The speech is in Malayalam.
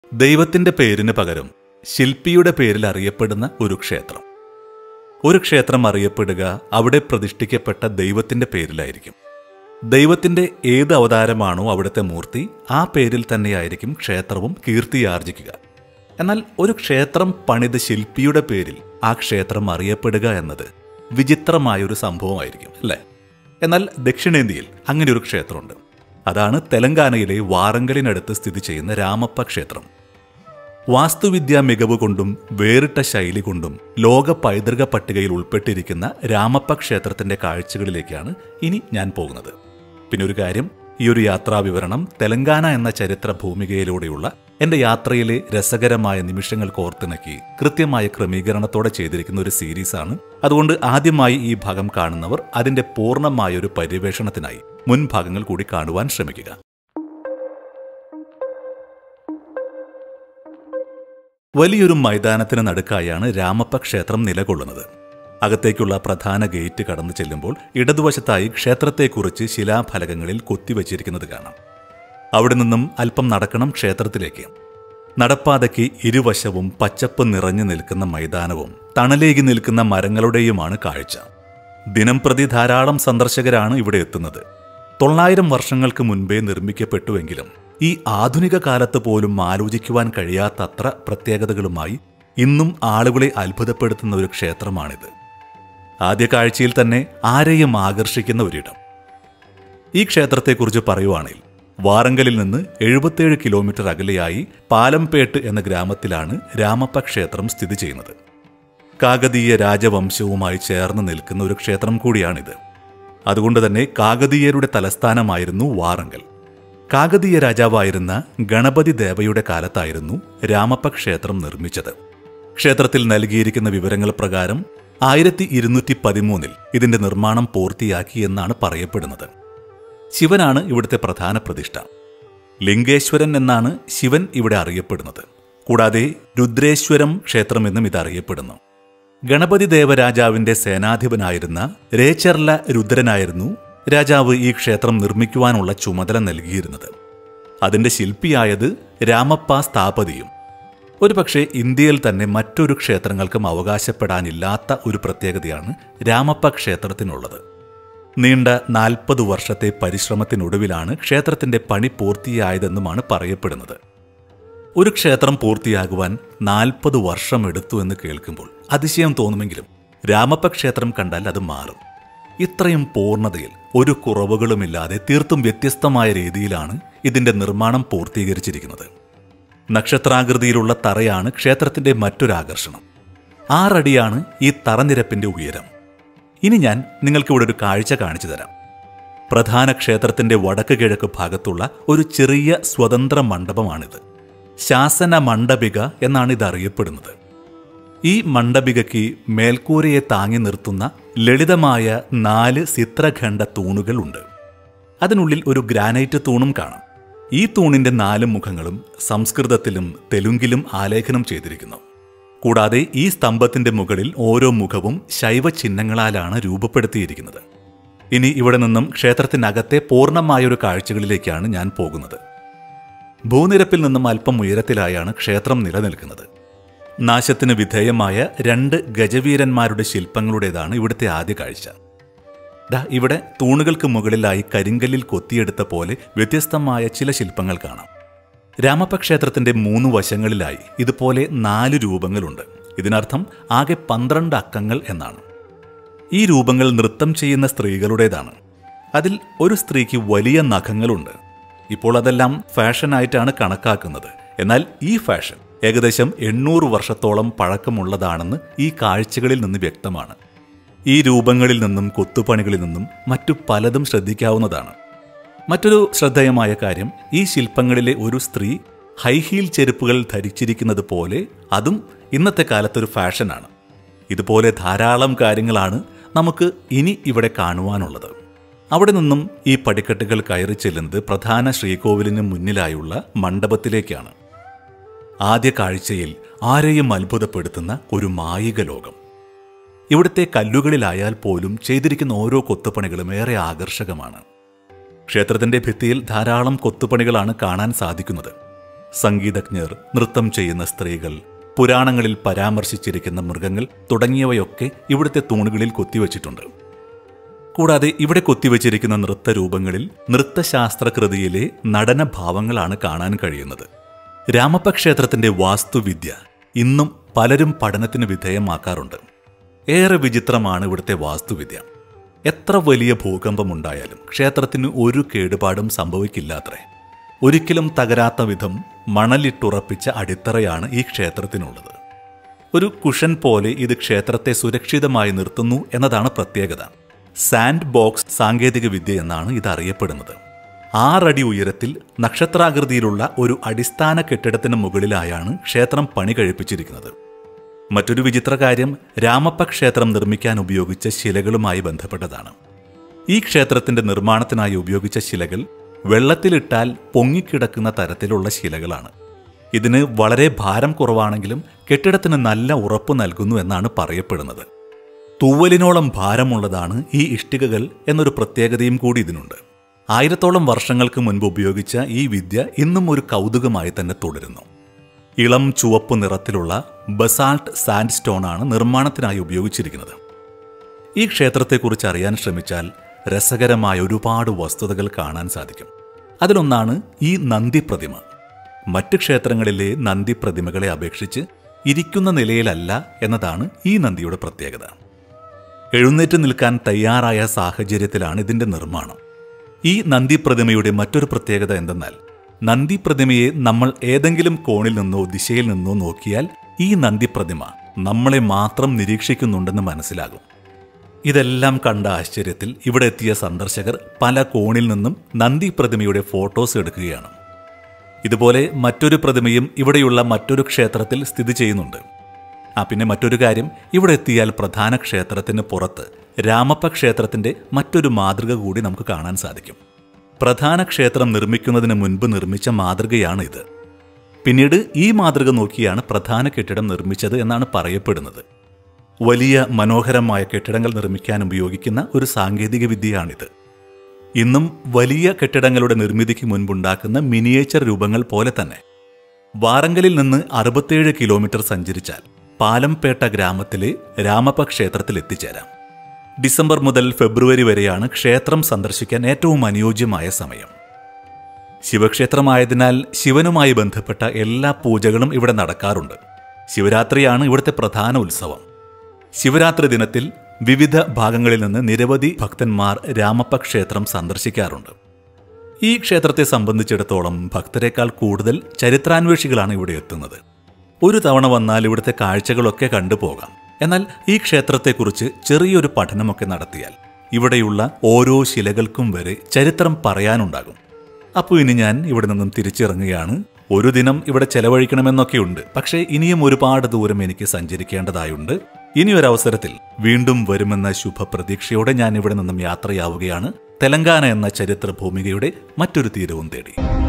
ദൈവത്തിന്റെ പേരിന് പകരം ശില്പിയുടെ പേരിൽ അറിയപ്പെടുന്ന ഒരു ക്ഷേത്രം ഒരു ക്ഷേത്രം അറിയപ്പെടുക അവിടെ പ്രതിഷ്ഠിക്കപ്പെട്ട ദൈവത്തിന്റെ പേരിലായിരിക്കും ദൈവത്തിന്റെ ഏത് അവതാരമാണോ അവിടുത്തെ മൂർത്തി ആ പേരിൽ തന്നെയായിരിക്കും ക്ഷേത്രവും കീർത്തിയാർജിക്കുക എന്നാൽ ഒരു ക്ഷേത്രം പണിത ശില്പിയുടെ പേരിൽ ആ ക്ഷേത്രം അറിയപ്പെടുക എന്നത് വിചിത്രമായൊരു സംഭവമായിരിക്കും അല്ലേ എന്നാൽ ദക്ഷിണേന്ത്യയിൽ അങ്ങനെ ഒരു ക്ഷേത്രമുണ്ട് അതാണ് തെലങ്കാനയിലെ വാറങ്കലിനടുത്ത് സ്ഥിതി ചെയ്യുന്ന രാമപ്പ ക്ഷേത്രം വാസ്തുവിദ്യാ മികവ് കൊണ്ടും വേറിട്ട ശൈലി കൊണ്ടും ലോക പൈതൃക പട്ടികയിൽ ഉൾപ്പെട്ടിരിക്കുന്ന രാമപ്പ ക്ഷേത്രത്തിന്റെ കാഴ്ചകളിലേക്കാണ് ഇനി ഞാൻ പോകുന്നത് പിന്നെ ഒരു കാര്യം ഈ ഒരു യാത്രാ വിവരണം തെലങ്കാന എന്ന ചരിത്ര ഭൂമികയിലൂടെയുള്ള എന്റെ യാത്രയിലെ രസകരമായ നിമിഷങ്ങൾ കോർത്തിണക്കി കൃത്യമായ ക്രമീകരണത്തോടെ ചെയ്തിരിക്കുന്ന ഒരു സീരീസാണ് അതുകൊണ്ട് ആദ്യമായി ഈ ഭാഗം കാണുന്നവർ അതിന്റെ പൂർണ്ണമായ ഒരു പര്യവേഷണത്തിനായി മുൻഭാഗങ്ങൾ കൂടി കാണുവാൻ ശ്രമിക്കുക വലിയൊരു മൈതാനത്തിന് നടുക്കായാണ് രാമപ്പ ക്ഷേത്രം നിലകൊള്ളുന്നത് അകത്തേക്കുള്ള പ്രധാന ഗേറ്റ് കടന്നു ചെല്ലുമ്പോൾ ഇടതുവശത്തായി ക്ഷേത്രത്തെക്കുറിച്ച് ശിലാഫലകങ്ങളിൽ കൊത്തിവച്ചിരിക്കുന്നത് കാണാം അവിടെ നിന്നും അല്പം നടക്കണം ക്ഷേത്രത്തിലേക്ക് നടപ്പാതയ്ക്ക് ഇരുവശവും പച്ചപ്പ് നിറഞ്ഞു നിൽക്കുന്ന മൈതാനവും തണലേകി നിൽക്കുന്ന മരങ്ങളുടെയുമാണ് കാഴ്ച ദിനം പ്രതി ധാരാളം സന്ദർശകരാണ് ഇവിടെ എത്തുന്നത് തൊള്ളായിരം വർഷങ്ങൾക്ക് മുൻപേ നിർമ്മിക്കപ്പെട്ടുവെങ്കിലും ഈ ആധുനിക കാലത്ത് പോലും ആലോചിക്കുവാൻ കഴിയാത്തത്ര പ്രത്യേകതകളുമായി ഇന്നും ആളുകളെ അത്ഭുതപ്പെടുത്തുന്ന ഒരു ക്ഷേത്രമാണിത് ആദ്യ കാഴ്ചയിൽ തന്നെ ആരെയും ആകർഷിക്കുന്ന ഒരിടം ഈ ക്ഷേത്രത്തെക്കുറിച്ച് പറയുവാണെങ്കിൽ വാറങ്കലിൽ നിന്ന് എഴുപത്തേഴ് കിലോമീറ്റർ അകലെയായി പാലംപേട്ട് എന്ന ഗ്രാമത്തിലാണ് രാമപ്പ ക്ഷേത്രം സ്ഥിതി ചെയ്യുന്നത് കാകതീയ രാജവംശവുമായി ചേർന്ന് നിൽക്കുന്ന ഒരു ക്ഷേത്രം കൂടിയാണിത് അതുകൊണ്ട് തന്നെ കാകതീയരുടെ തലസ്ഥാനമായിരുന്നു വാറങ്കൽ കാകതീയ രാജാവായിരുന്ന ഗണപതി ദേവയുടെ കാലത്തായിരുന്നു രാമപ്പ ക്ഷേത്രം നിർമ്മിച്ചത് ക്ഷേത്രത്തിൽ നൽകിയിരിക്കുന്ന വിവരങ്ങൾ പ്രകാരം ആയിരത്തി ഇരുന്നൂറ്റി പതിമൂന്നിൽ ഇതിന്റെ നിർമ്മാണം പൂർത്തിയാക്കി എന്നാണ് പറയപ്പെടുന്നത് ശിവനാണ് ഇവിടുത്തെ പ്രധാന പ്രതിഷ്ഠ ലിംഗേശ്വരൻ എന്നാണ് ശിവൻ ഇവിടെ അറിയപ്പെടുന്നത് കൂടാതെ രുദ്രേശ്വരം ക്ഷേത്രമെന്നും ഇത് അറിയപ്പെടുന്നു ഗണപതി ദേവരാജാവിന്റെ സേനാധിപനായിരുന്ന രേച്ചർല രുദ്രനായിരുന്നു രാജാവ് ഈ ക്ഷേത്രം നിർമ്മിക്കുവാനുള്ള ചുമതല നൽകിയിരുന്നത് അതിന്റെ ശില്പിയായത് രാമപ്പ സ്ഥാപതിയും ഒരുപക്ഷെ ഇന്ത്യയിൽ തന്നെ മറ്റൊരു ക്ഷേത്രങ്ങൾക്കും അവകാശപ്പെടാനില്ലാത്ത ഒരു പ്രത്യേകതയാണ് രാമപ്പ ക്ഷേത്രത്തിനുള്ളത് നീണ്ട നാൽപ്പത് വർഷത്തെ പരിശ്രമത്തിനൊടുവിലാണ് ക്ഷേത്രത്തിന്റെ പണി പൂർത്തിയായതെന്നുമാണ് പറയപ്പെടുന്നത് ഒരു ക്ഷേത്രം പൂർത്തിയാകുവാൻ നാൽപ്പത് വർഷം എടുത്തു എന്ന് കേൾക്കുമ്പോൾ അതിശയം തോന്നുമെങ്കിലും രാമപ്പ ക്ഷേത്രം കണ്ടാൽ അത് മാറും ഇത്രയും പൂർണ്ണതയിൽ ഒരു കുറവുകളുമില്ലാതെ തീർത്തും വ്യത്യസ്തമായ രീതിയിലാണ് ഇതിന്റെ നിർമ്മാണം പൂർത്തീകരിച്ചിരിക്കുന്നത് നക്ഷത്രാകൃതിയിലുള്ള തറയാണ് ക്ഷേത്രത്തിന്റെ മറ്റൊരാകർഷണം ആറടിയാണ് ഈ തറനിരപ്പിന്റെ ഉയരം ഇനി ഞാൻ നിങ്ങൾക്ക് ഇവിടെ ഒരു കാഴ്ച കാണിച്ചു തരാം പ്രധാന ക്ഷേത്രത്തിന്റെ വടക്ക് കിഴക്ക് ഭാഗത്തുള്ള ഒരു ചെറിയ സ്വതന്ത്ര മണ്ഡപമാണിത് ശാസന മണ്ഡപിക എന്നാണ് ഇത് അറിയപ്പെടുന്നത് ഈ മണ്ഡപികയ്ക്ക് മേൽക്കൂരയെ താങ്ങി നിർത്തുന്ന ലളിതമായ നാല് ചിത്രഖണ്ഡ തൂണുകളുണ്ട് അതിനുള്ളിൽ ഒരു ഗ്രാനൈറ്റ് തൂണും കാണാം ഈ തൂണിന്റെ നാല് മുഖങ്ങളും സംസ്കൃതത്തിലും തെലുങ്കിലും ആലേഖനം ചെയ്തിരിക്കുന്നു കൂടാതെ ഈ സ്തംഭത്തിന്റെ മുകളിൽ ഓരോ മുഖവും ശൈവ ചിഹ്നങ്ങളാലാണ് രൂപപ്പെടുത്തിയിരിക്കുന്നത് ഇനി ഇവിടെ നിന്നും ക്ഷേത്രത്തിനകത്തെ പൂർണ്ണമായൊരു കാഴ്ചകളിലേക്കാണ് ഞാൻ പോകുന്നത് ഭൂനിരപ്പിൽ നിന്നും അല്പം ഉയരത്തിലായാണ് ക്ഷേത്രം നിലനിൽക്കുന്നത് നാശത്തിന് വിധേയമായ രണ്ട് ഗജവീരന്മാരുടെ ശില്പങ്ങളുടേതാണ് ഇവിടുത്തെ ആദ്യ കാഴ്ച ദാ ഇവിടെ തൂണുകൾക്ക് മുകളിലായി കരിങ്കല്ലിൽ കൊത്തിയെടുത്ത പോലെ വ്യത്യസ്തമായ ചില ശില്പങ്ങൾ കാണാം രാമപ്പ ക്ഷേത്രത്തിന്റെ മൂന്ന് വശങ്ങളിലായി ഇതുപോലെ നാല് രൂപങ്ങളുണ്ട് ഇതിനർത്ഥം ആകെ പന്ത്രണ്ട് അക്കങ്ങൾ എന്നാണ് ഈ രൂപങ്ങൾ നൃത്തം ചെയ്യുന്ന സ്ത്രീകളുടേതാണ് അതിൽ ഒരു സ്ത്രീക്ക് വലിയ നഖങ്ങളുണ്ട് ഇപ്പോൾ അതെല്ലാം ഫാഷനായിട്ടാണ് കണക്കാക്കുന്നത് എന്നാൽ ഈ ഫാഷൻ ഏകദേശം എണ്ണൂറ് വർഷത്തോളം പഴക്കമുള്ളതാണെന്ന് ഈ കാഴ്ചകളിൽ നിന്ന് വ്യക്തമാണ് ഈ രൂപങ്ങളിൽ നിന്നും കൊത്തുപണികളിൽ നിന്നും മറ്റു പലതും ശ്രദ്ധിക്കാവുന്നതാണ് മറ്റൊരു ശ്രദ്ധേയമായ കാര്യം ഈ ശില്പങ്ങളിലെ ഒരു സ്ത്രീ ഹൈഹീൽ ചെരുപ്പുകൾ ധരിച്ചിരിക്കുന്നത് പോലെ അതും ഇന്നത്തെ കാലത്തൊരു ഫാഷനാണ് ഇതുപോലെ ധാരാളം കാര്യങ്ങളാണ് നമുക്ക് ഇനി ഇവിടെ കാണുവാനുള്ളത് അവിടെ നിന്നും ഈ പടിക്കെട്ടുകൾ കയറി ചെല്ലുന്നത് പ്രധാന ശ്രീകോവിലിന് മുന്നിലായുള്ള മണ്ഡപത്തിലേക്കാണ് ആദ്യ കാഴ്ചയിൽ ആരെയും അത്ഭുതപ്പെടുത്തുന്ന ഒരു മായിക ലോകം ഇവിടുത്തെ കല്ലുകളിലായാൽ പോലും ചെയ്തിരിക്കുന്ന ഓരോ കൊത്തുപണികളും ഏറെ ആകർഷകമാണ് ക്ഷേത്രത്തിന്റെ ഭിത്തിയിൽ ധാരാളം കൊത്തുപണികളാണ് കാണാൻ സാധിക്കുന്നത് സംഗീതജ്ഞർ നൃത്തം ചെയ്യുന്ന സ്ത്രീകൾ പുരാണങ്ങളിൽ പരാമർശിച്ചിരിക്കുന്ന മൃഗങ്ങൾ തുടങ്ങിയവയൊക്കെ ഇവിടുത്തെ തൂണുകളിൽ കൊത്തിവച്ചിട്ടുണ്ട് കൂടാതെ ഇവിടെ കൊത്തിവച്ചിരിക്കുന്ന നൃത്തരൂപങ്ങളിൽ നൃത്തശാസ്ത്രകൃതിയിലെ നടനഭാവങ്ങളാണ് കാണാൻ കഴിയുന്നത് രാമപ്പ ക്ഷേത്രത്തിന്റെ വാസ്തുവിദ്യ ഇന്നും പലരും പഠനത്തിന് വിധേയമാക്കാറുണ്ട് ഏറെ വിചിത്രമാണ് ഇവിടുത്തെ വാസ്തുവിദ്യ എത്ര വലിയ ഭൂകമ്പമുണ്ടായാലും ക്ഷേത്രത്തിന് ഒരു കേടുപാടും സംഭവിക്കില്ലാത്രേ ഒരിക്കലും തകരാത്ത വിധം മണലിട്ടുറപ്പിച്ച അടിത്തറയാണ് ഈ ക്ഷേത്രത്തിനുള്ളത് ഒരു കുഷൻ പോലെ ഇത് ക്ഷേത്രത്തെ സുരക്ഷിതമായി നിർത്തുന്നു എന്നതാണ് പ്രത്യേകത സാൻഡ് ബോക്സ് സാങ്കേതിക വിദ്യ എന്നാണ് ഇത് അറിയപ്പെടുന്നത് ആറടി ഉയരത്തിൽ നക്ഷത്രാകൃതിയിലുള്ള ഒരു അടിസ്ഥാന കെട്ടിടത്തിന് മുകളിലായാണ് ക്ഷേത്രം പണി കഴിപ്പിച്ചിരിക്കുന്നത് മറ്റൊരു വിചിത്ര കാര്യം രാമപ്പ ക്ഷേത്രം നിർമ്മിക്കാൻ ഉപയോഗിച്ച ശിലകളുമായി ബന്ധപ്പെട്ടതാണ് ഈ ക്ഷേത്രത്തിന്റെ നിർമ്മാണത്തിനായി ഉപയോഗിച്ച ശിലകൾ വെള്ളത്തിലിട്ടാൽ പൊങ്ങിക്കിടക്കുന്ന തരത്തിലുള്ള ശിലകളാണ് ഇതിന് വളരെ ഭാരം കുറവാണെങ്കിലും കെട്ടിടത്തിന് നല്ല ഉറപ്പ് നൽകുന്നു എന്നാണ് പറയപ്പെടുന്നത് തൂവലിനോളം ഭാരമുള്ളതാണ് ഈ ഇഷ്ടികകൾ എന്നൊരു പ്രത്യേകതയും കൂടി ഇതിനുണ്ട് ആയിരത്തോളം വർഷങ്ങൾക്ക് മുൻപ് ഉപയോഗിച്ച ഈ വിദ്യ ഇന്നും ഒരു കൗതുകമായി തന്നെ തുടരുന്നു ഇളം ചുവപ്പ് നിറത്തിലുള്ള ബസാൾട്ട് സാൻഡ് സ്റ്റോൺ ആണ് നിർമ്മാണത്തിനായി ഉപയോഗിച്ചിരിക്കുന്നത് ഈ ക്ഷേത്രത്തെക്കുറിച്ച് അറിയാൻ ശ്രമിച്ചാൽ രസകരമായ ഒരുപാട് വസ്തുതകൾ കാണാൻ സാധിക്കും അതിലൊന്നാണ് ഈ നന്ദി പ്രതിമ മറ്റ് ക്ഷേത്രങ്ങളിലെ നന്ദി പ്രതിമകളെ അപേക്ഷിച്ച് ഇരിക്കുന്ന നിലയിലല്ല എന്നതാണ് ഈ നന്ദിയുടെ പ്രത്യേകത എഴുന്നേറ്റ് നിൽക്കാൻ തയ്യാറായ സാഹചര്യത്തിലാണ് ഇതിന്റെ നിർമ്മാണം ഈ നന്ദി പ്രതിമയുടെ മറ്റൊരു പ്രത്യേകത എന്തെന്നാൽ നന്ദി പ്രതിമയെ നമ്മൾ ഏതെങ്കിലും കോണിൽ നിന്നോ ദിശയിൽ നിന്നോ നോക്കിയാൽ ഈ നന്ദി പ്രതിമ നമ്മളെ മാത്രം നിരീക്ഷിക്കുന്നുണ്ടെന്ന് മനസ്സിലാകും ഇതെല്ലാം കണ്ട ആശ്ചര്യത്തിൽ ഇവിടെ എത്തിയ സന്ദർശകർ പല കോണിൽ നിന്നും നന്ദി പ്രതിമയുടെ ഫോട്ടോസ് എടുക്കുകയാണ് ഇതുപോലെ മറ്റൊരു പ്രതിമയും ഇവിടെയുള്ള മറ്റൊരു ക്ഷേത്രത്തിൽ സ്ഥിതി ചെയ്യുന്നുണ്ട് ആ പിന്നെ മറ്റൊരു കാര്യം ഇവിടെ എത്തിയാൽ പ്രധാന ക്ഷേത്രത്തിന് പുറത്ത് രാമപ്പ ക്ഷേത്രത്തിന്റെ മറ്റൊരു മാതൃക കൂടി നമുക്ക് കാണാൻ സാധിക്കും പ്രധാന ക്ഷേത്രം നിർമ്മിക്കുന്നതിന് മുൻപ് നിർമ്മിച്ച മാതൃകയാണ് ഇത് പിന്നീട് ഈ മാതൃക നോക്കിയാണ് പ്രധാന കെട്ടിടം നിർമ്മിച്ചത് എന്നാണ് പറയപ്പെടുന്നത് വലിയ മനോഹരമായ കെട്ടിടങ്ങൾ നിർമ്മിക്കാൻ ഉപയോഗിക്കുന്ന ഒരു സാങ്കേതിക വിദ്യയാണിത് ഇന്നും വലിയ കെട്ടിടങ്ങളുടെ നിർമ്മിതിക്ക് മുൻപുണ്ടാക്കുന്ന മിനിയേച്ചർ രൂപങ്ങൾ പോലെ തന്നെ വാറങ്കലിൽ നിന്ന് അറുപത്തേഴ് കിലോമീറ്റർ സഞ്ചരിച്ചാൽ പാലംപേട്ട ഗ്രാമത്തിലെ രാമപ്പ ക്ഷേത്രത്തിൽ എത്തിച്ചേരാം ഡിസംബർ മുതൽ ഫെബ്രുവരി വരെയാണ് ക്ഷേത്രം സന്ദർശിക്കാൻ ഏറ്റവും അനുയോജ്യമായ സമയം ശിവക്ഷേത്രമായതിനാൽ ശിവനുമായി ബന്ധപ്പെട്ട എല്ലാ പൂജകളും ഇവിടെ നടക്കാറുണ്ട് ശിവരാത്രിയാണ് ഇവിടുത്തെ പ്രധാന ഉത്സവം ശിവരാത്രി ദിനത്തിൽ വിവിധ ഭാഗങ്ങളിൽ നിന്ന് നിരവധി ഭക്തന്മാർ രാമപ്പ ക്ഷേത്രം സന്ദർശിക്കാറുണ്ട് ഈ ക്ഷേത്രത്തെ സംബന്ധിച്ചിടത്തോളം ഭക്തരെക്കാൾ കൂടുതൽ ചരിത്രാന്വേഷികളാണ് ഇവിടെ എത്തുന്നത് ഒരു തവണ വന്നാൽ ഇവിടുത്തെ കാഴ്ചകളൊക്കെ കണ്ടുപോകാം എന്നാൽ ഈ ക്ഷേത്രത്തെക്കുറിച്ച് ചെറിയൊരു പഠനമൊക്കെ നടത്തിയാൽ ഇവിടെയുള്ള ഓരോ ശിലകൾക്കും വരെ ചരിത്രം പറയാനുണ്ടാകും അപ്പോൾ ഇനി ഞാൻ ഇവിടെ നിന്നും തിരിച്ചിറങ്ങുകയാണ് ഒരു ദിനം ഇവിടെ ചെലവഴിക്കണമെന്നൊക്കെയുണ്ട് പക്ഷേ ഇനിയും ഒരുപാട് ദൂരം എനിക്ക് സഞ്ചരിക്കേണ്ടതായുണ്ട് ഇനിയൊരവസരത്തിൽ വീണ്ടും വരുമെന്ന ശുഭപ്രതീക്ഷയോടെ ഞാൻ ഇവിടെ നിന്നും യാത്രയാവുകയാണ് തെലങ്കാന എന്ന ചരിത്ര ഭൂമികയുടെ മറ്റൊരു തീരവും തേടി